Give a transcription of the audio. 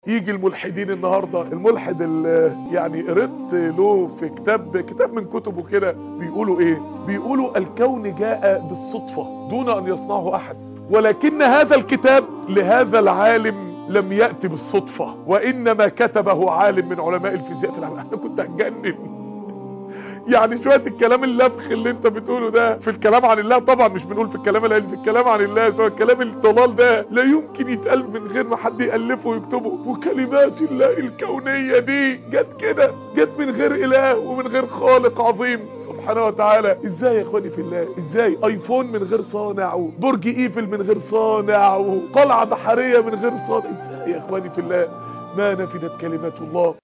يجي الملحدين النهاردة الملحد اللي يعني قريت له في كتاب كتاب من كتبه كده بيقولوا ايه بيقولوا الكون جاء بالصدفة دون ان يصنعه احد ولكن هذا الكتاب لهذا العالم لم يأتي بالصدفة وإنما كتبه عالم من علماء الفيزياء في العالم أنا كنت هتجنن يعني شوية الكلام اللبخ اللي انت بتقوله ده في الكلام عن الله طبعا مش بنقول في الكلام العلمي في الكلام عن الله سواء الكلام الضلال ده لا يمكن يتقال من غير ما حد يألفه ويكتبه وكلمات الله الكونية دي جت كده جت من غير اله ومن غير خالق عظيم سبحانه وتعالى ازاي يا اخواني في الله ازاي ايفون من غير صانع وبرج ايفل من غير صانع وقلعة بحرية من غير صانع ازاي يا اخواني في الله ما نفدت كلمات الله